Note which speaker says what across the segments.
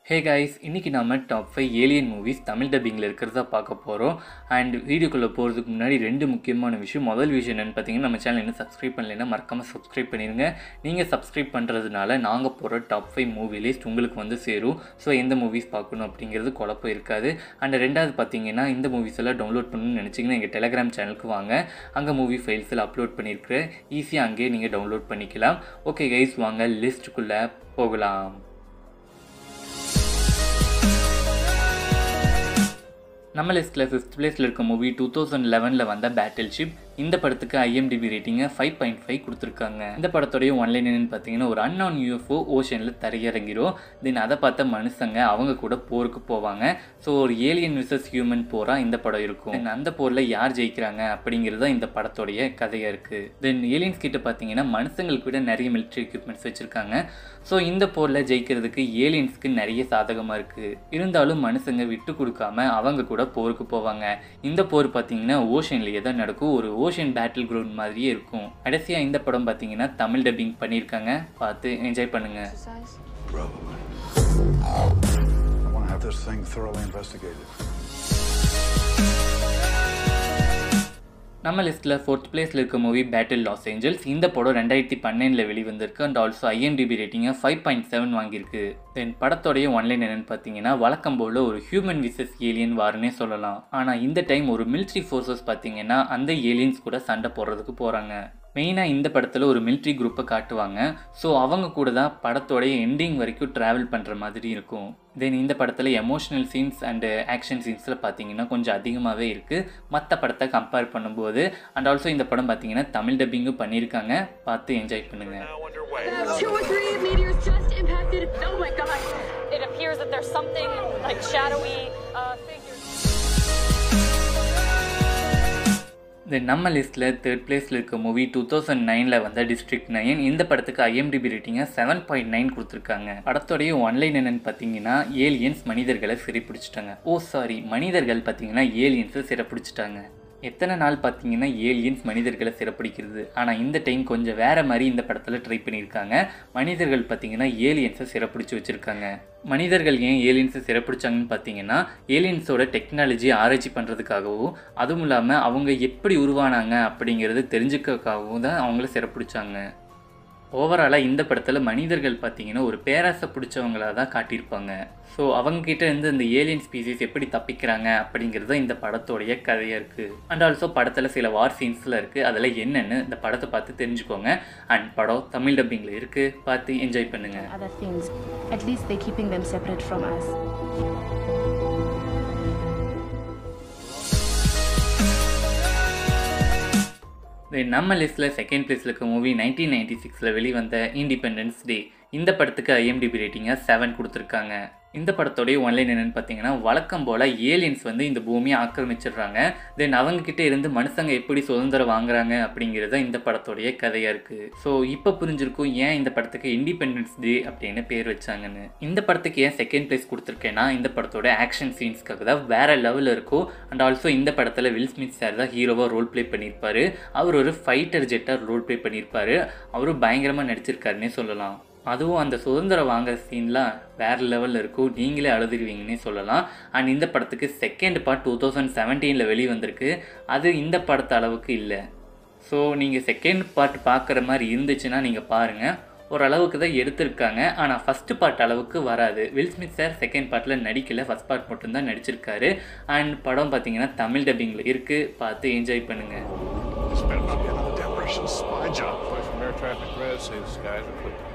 Speaker 1: ஹே guys இன்றைக்கி நாம top five alien movies Tamil டப்பிங்கில் இருக்கிறதா பார்க்க போகிறோம் அண்ட் வீடியோக்குள்ளே போகிறதுக்கு முன்னாடி ரெண்டு முக்கியமான விஷயம் முதல் விஷயம் என்னென்னு பார்த்தீங்கன்னா நம்ம சேனல் இன்னும் சப்ஸ்கிரைப் பண்ணலைன்னா மறக்காமல் சப்ஸ்கிரைப் பண்ணிடுங்க நீங்கள் சப்ஸ்கிரைப் பண்ணுறதுனால நாங்கள் போகிற டாப் ஃபைவ் மூவி லிஸ்ட் உங்களுக்கு வந்து சேரும் ஸோ எந்த மூவிஸ் பார்க்கணும் அப்படிங்கிறது குழப்பம் இருக்காது அண்ட் ரெண்டாவது பார்த்தீங்கன்னா இந்த மூவிஸ் எல்லாம் டவுன்லோட் பண்ணணும்னு நினச்சிங்கன்னா எங்கள் டெலகிராம் சேனலுக்கு வாங்க அங்கே மூவி ஃபைல்ஸ் எல்லாம் அப்லோட் பண்ணியிருக்கிறேன் ஈஸியாக அங்கேயே நீங்கள் டவுன்லோட் பண்ணிக்கலாம் ஓகே கைஸ் வாங்க லிஸ்ட்டுக்குள்ளே போகலாம் நம்ம லிஸ்ட்டில் ஃபிஃப்த் பிளேஸில் இருக்க மூவி டூ தௌசண்ட் லெவனில் வந்த பேட்டில் ஷிப் இந்த படத்துக்கு ஐஎம்டிபி ரேட்டிங்கை ஃபைவ் பாயிண்ட் ஃபைவ் கொடுத்துருக்காங்க இந்த படத்தோடைய ஒன்லைன் என்னன்னு பார்த்தீங்கன்னா ஒரு அன்னவுன் யூஎஃப்ஓ ஓஷனில் தரையிறங்கிரும் தென் அதை பார்த்த மனுஷங்க அவங்க கூட போருக்கு போவாங்க ஸோ ஒரு ஏலியன் விசஸ் ஹியூமன் போராக இந்த படம் இருக்கும் தென் அந்த போரில் யார் ஜெயிக்கிறாங்க அப்படிங்கிறது தான் இந்த படத்தோடைய கதையாக இருக்குது தென் ஏலியன்ஸ் கிட்ட பார்த்தீங்கன்னா மனுஷங்களுக்கு விட நிறைய மிலிட்ரி எக்யூப்மெண்ட்ஸ் வச்சுருக்காங்க ஸோ இந்த போரில் ஜெயிக்கிறதுக்கு ஏலியன்ஸ்க்கு நிறைய சாதகமாக இருக்குது இருந்தாலும் மனுஷங்க விட்டு கொடுக்காம அவங்க கூட போருக்கு போவாங்க இந்த போர் பார்த்தீங்கன்னா ஓஷன்லேயே தான் நடக்கும் ஒரு ஓஷன் பேட்டில் கிரவுண்ட் மாதிரியே இருக்கும் கடைசியாக இந்த படம் பார்த்தீங்கன்னா தமிழ் டப்பிங் பண்ணியிருக்காங்க பார்த்து என்ஜாய் பண்ணுங்க
Speaker 2: Probably. I want to have this thing thoroughly investigated.
Speaker 1: நம்ம லிஸ்ட்டில் ஃபோர்த் பிளேஸில் இருக்க மூவி பேட்டில் லாஸ் ஏஞ்சல்ஸ் இந்த படம் ரெண்டாயிரத்தி பன்னெண்டில் வெளிவந்திருக்கு அண்ட் ஆல்சோ ஐஎன்டிபி ரேட்டிங்கை ஃபைவ் பாயிண்ட் செவன் வாங்கியிருக்கு தென் படத்தோடைய ஒன்லைன் என்னென்னு பார்த்தீங்கன்னா வழக்கம் போல் ஒரு ஹியூமன் விசஸ் ஏலியன் வார்னே சொல்லலாம் ஆனால் இந்த டைம் ஒரு மிலிட்ரி ஃபோர்ஸஸ் பார்த்தீங்கன்னா அந்த ஏலியன்ஸ் கூட சண்டை போடுறதுக்கு போகிறாங்க மெயினாக இந்த படத்தில் ஒரு மிலிட்ரி குரூப்பை காட்டுவாங்க ஸோ அவங்க கூட தான் படத்தோடைய எண்டிங் வரைக்கும் ட்ராவல் பண்ணுற மாதிரி இருக்கும் தென் இந்த படத்தில் எமோஷனல் சீன்ஸ் அண்டு ஆக்ஷன் சீன்ஸில் பார்த்தீங்கன்னா கொஞ்சம் அதிகமாகவே இருக்குது மற்ற படத்தை கம்பேர் பண்ணும்போது அண்ட் ஆல்சோ இந்த படம் பார்த்தீங்கன்னா தமிழ் டப்பிங்கும் பண்ணியிருக்காங்க பார்த்து என்ஜாய் பண்ணுங்கள்
Speaker 3: Two or three meteors just impacted. Oh my god.
Speaker 4: it appears that there's something like shadowy uh, figures.
Speaker 1: தென் நம்ம லிஸ்ட்டில் தேர்ட் பிளேஸில் இருக்க மூவி டூ தௌசண்ட் நைனில் வந்த டிஸ்ட்ரிக்ட் நைன் இந்த படத்துக்கு ஐஎம்டிபி ரேட்டிங்கை செவன் பாயிண்ட் நைன் கொடுத்துருக்காங்க படத்தோடைய ஒன்லைன் என்னன்னு பார்த்தீங்கன்னா ஏலியன்ஸ் மனிதர்களை சிறைப்பிடிச்சிட்டாங்க ஓ சாரி மனிதர்கள் பார்த்தீங்கன்னா ஏலியன்ஸை சிறைப்பிடிச்சிட்டாங்க எத்தனை நாள் பார்த்தீங்கன்னா ஏலியன்ஸ் மனிதர்களை சிறப்பிடிக்கிறது ஆனால் இந்த டைம் கொஞ்சம் வேற மாதிரி இந்த படத்தில் ட்ரை பண்ணியிருக்காங்க மனிதர்கள் பார்த்தீங்கன்னா ஏலியன்ஸை சிறப்பிடிச்சு வச்சுருக்காங்க மனிதர்கள் ஏன் ஏலியன்ஸை சிறப்பிடிச்சாங்கன்னு பார்த்தீங்கன்னா ஏலியன்ஸோட டெக்னாலஜி ஆராய்ச்சி பண்ணுறதுக்காகவும் அதுவும் இல்லாமல் அவங்க எப்படி உருவானாங்க அப்படிங்கிறது தெரிஞ்சுக்கிறதுக்காகவும் தான் அவங்கள சிறப்பிடிச்சாங்க ஓவராலாக இந்த படத்தில் மனிதர்கள் பார்த்தீங்கன்னா ஒரு பேராசை பிடிச்சவங்களாக தான் காட்டியிருப்பாங்க ஸோ அவங்கக்கிட்ட இருந்து இந்த ஏலியன் ஸ்பீசிஸ் எப்படி தப்பிக்கிறாங்க அப்படிங்கிறது தான் இந்த படத்தோடைய கதையாக இருக்குது அண்ட் ஆல்சோ படத்தில் சில வார் சீன்ஸில் இருக்குது அதில் என்னென்னு இந்த படத்தை பார்த்து தெரிஞ்சுக்கோங்க அண்ட் படம் தமிழ் டப்பிங்கில் இருக்குது பார்த்து என்ஜாய் பண்ணுங்கள்
Speaker 5: other things. At least they're keeping them separate from us.
Speaker 1: தென் நம்ம லிஸ்ட்டில் செகண்ட் பிளேஸில் இருக்க மூவி நைன்டீன் நைன்டி சிக்ஸில் வெளிவந்த இண்டிபெண்டன்ஸ் டே இந்த படத்துக்கு ஐஎம்டிபி ரேட்டிங்கை செவன் கொடுத்துருக்காங்க இந்த படத்தோடைய ஒன்லைன் என்னென்னு பார்த்தீங்கன்னா வழக்கம் போல் ஏலியன்ஸ் வந்து இந்த பூமியை ஆக்கிரமிச்சிடுறாங்க தென் அவங்கக்கிட்ட இருந்து மனுஷங்க எப்படி சுதந்திரம் வாங்குறாங்க அப்படிங்கிறது இந்த படத்தோடைய கதையாக இருக்குது ஸோ இப்போ புரிஞ்சிருக்கும் ஏன் இந்த படத்துக்கு இண்டிபெண்டன்ஸ் டே அப்படின்னு பேர் வச்சாங்கன்னு இந்த படத்துக்கு ஏன் செகண்ட் பிளேஸ் கொடுத்துருக்கேன்னா இந்த படத்தோட ஆக்ஷன் சீன்ஸ்க்காக தான் வேறு லெவலில் இருக்கும் அண்ட் ஆல்சோ இந்த படத்தில் வில் ஸ்மித் சார் தான் ஹீரோவாக ரோல் ப்ளே பண்ணியிருப்பாரு அவர் ஒரு ஃபைட்டர் ஜெட்டாக ரோல் ப்ளே பண்ணியிருப்பாரு அவரும் பயங்கரமாக நடிச்சிருக்காருன்னே சொல்லலாம் அதுவும் அந்த சுதந்திரம் வாங்குற சீன்லாம் வேறு லெவலில் இருக்கும் நீங்களே அழுதுருவீங்கன்னே சொல்லலாம் அண்ட் இந்த படத்துக்கு செகண்ட் பார்ட் டூ தௌசண்ட் செவன்டீனில் வெளிவந்திருக்கு அது இந்த படத்து அளவுக்கு இல்லை ஸோ நீங்கள் செகண்ட் பார்ட் பார்க்குற மாதிரி இருந்துச்சுன்னா நீங்கள் பாருங்கள் ஓரளவுக்கு தான் எடுத்திருக்காங்க ஆனால் ஃபஸ்ட்டு பார்ட் அளவுக்கு வராது வில் ஸ்மித் சார் செகண்ட் பார்ட்டில் நடிக்கல ஃபஸ்ட் பார்ட் மட்டும்தான் நடிச்சிருக்காரு அண்ட் படம் பார்த்தீங்கன்னா தமிழ் டப்பிங்கில் இருக்குது பார்த்து என்ஜாய் பண்ணுங்கள்
Speaker 2: This better not be another damn Russian spy job.
Speaker 6: Play from air traffic red, say the skies are clear.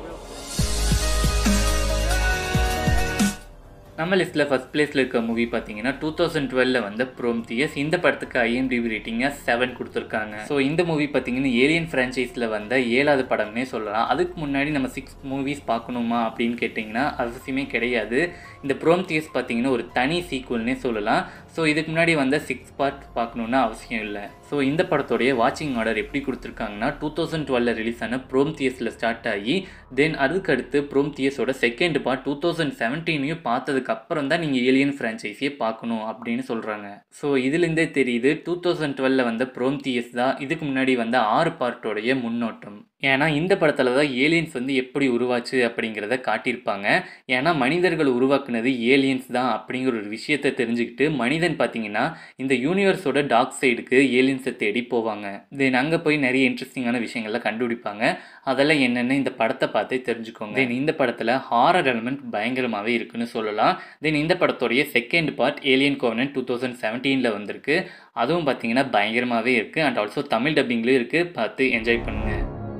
Speaker 1: நம்ம லிஸ்ட்டில் ஃபஸ்ட் பிளேஸில் இருக்க மூவி பார்த்தீங்கன்னா டூ தௌசண்ட் டுவெல்ல வந்த ப்ரோம்தியஸ் இந்த படத்துக்கு ஐஎம்டிபி ரேட்டிங்கை செவன் கொடுத்துருக்காங்க ஸோ இந்த மூவி பார்த்தீங்கன்னா ஏலியன் ஃப்ரான்ச்சைஸில் வந்த ஏழாவது படம்னே சொல்லலாம் அதுக்கு முன்னாடி நம்ம சிக்ஸ் மூவிஸ் பார்க்கணுமா அப்படின்னு கேட்டிங்கன்னா அவசியமே கிடையாது இந்த ப்ரோம்தியஸ் பார்த்தீங்கன்னா ஒரு தனி சீக்குவல்னே சொல்லலாம் ஸோ இதுக்கு முன்னாடி வந்த சிக்ஸ் பார்ட் பார்க்கணுன்னா அவசியம் இல்லை ஸோ இந்த படத்தோடைய வாட்சிங் ஆர்டர் எப்படி கொடுத்துருக்காங்கன்னா டூ தௌசண்ட் டுவெல்ல ரிலீஸ் ஆன ப்ரோம்தியஸில் ஸ்டார்ட் ஆகி தென் அதுக்கடுத்து ப்ரோம்தியஸோட செகண்ட் பார்ட் டூ தௌசண்ட் செவன்டீனையும் பார்த்ததுக்கு அப்புறம் தான் நீங்கள் ஏலியன் ஃப்ரான்ச்சைஸியே பார்க்கணும் அப்படின்னு சொல்கிறாங்க ஸோ இதுலேருந்தே தெரியுது டூ தௌசண்ட் டுவெல்ல வந்த ப்ரோம்தியஸ் தான் இதுக்கு முன்னாடி வந்த ஆறு பார்ட்டோடைய முன்னோட்டம் ஏன்னா இந்த படத்தில் தான் ஏலியன்ஸ் வந்து எப்படி உருவாச்சு அப்படிங்கிறத காட்டியிருப்பாங்க ஏன்னா மனிதர்கள் உருவாக்குனது ஏலியன்ஸ் தான் அப்படிங்கிற ஒரு விஷயத்தை தெரிஞ்சுக்கிட்டு மனிதன் பார்த்தீங்கன்னா இந்த யூனிவர்ஸோட டார்க் சைடுக்கு ஏலியன்ஸை தேடி போவாங்க தென் அங்கே போய் நிறைய இன்ட்ரெஸ்டிங்கான விஷயங்கள்லாம் கண்டுபிடிப்பாங்க அதெல்லாம் என்னென்னு இந்த படத்தை பார்த்தே தெரிஞ்சுக்கோங்க தென் இந்த படத்தில் ஹாரர் எலமெண்ட் பயங்கரமாகவே இருக்குன்னு சொல்லலாம் தென் இந்த படத்தோடைய second part alien covenant two thousand செவன்டீனில் வந்திருக்கு அதுவும் பார்த்தீங்கன்னா பயங்கரமாகவே இருக்குது அண்ட் ஆல்சோ தமிழ் டப்பிங்லேயும் இருக்குது பார்த்து என்ஜாய் பண்ணுங்கள்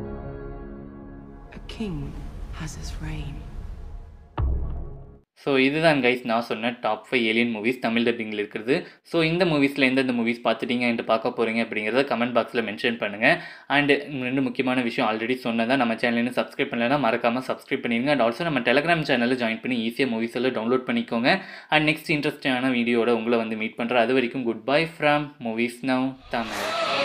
Speaker 7: A king has his reign.
Speaker 1: So இதுதான் கைஸ் நான் சொன்ன top five alien movies Tamil டப்பிங்கில் இருக்கிறது ஸோ இந்த மூவிஸில் எந்தெந்த மூவிஸ் பார்த்துட்டீங்க என்று பார்க்க போகிறீங்க அப்படிங்கிறத கமெண்ட் பாக்ஸில் மென்ஷன் பண்ணுங்கள் அண்டு ரெண்டு முக்கியமான விஷயம் ஆல்ரெடி சொன்னதான் நம்ம சேனல் சப்ஸ்கிரைப் பண்ணலைன்னா மறக்காமல் சப்ஸ்கிரைப் பண்ணிடுங்க அண்ட் ஆல்சோ நம்ம டெலகிராம் சேனலில் ஜாயின் பண்ணி ஈஸியாக மூவிஸ் எல்லாம் டவுன்லோட் பண்ணிக்கோங்க அண்ட் நெக்ஸ்ட் இன்ட்ரெஸ்டிங்கான வீடியோட உங்களை வந்து மீட் பண்ணுறேன் அது வரைக்கும் good bye from Movies Now Tamil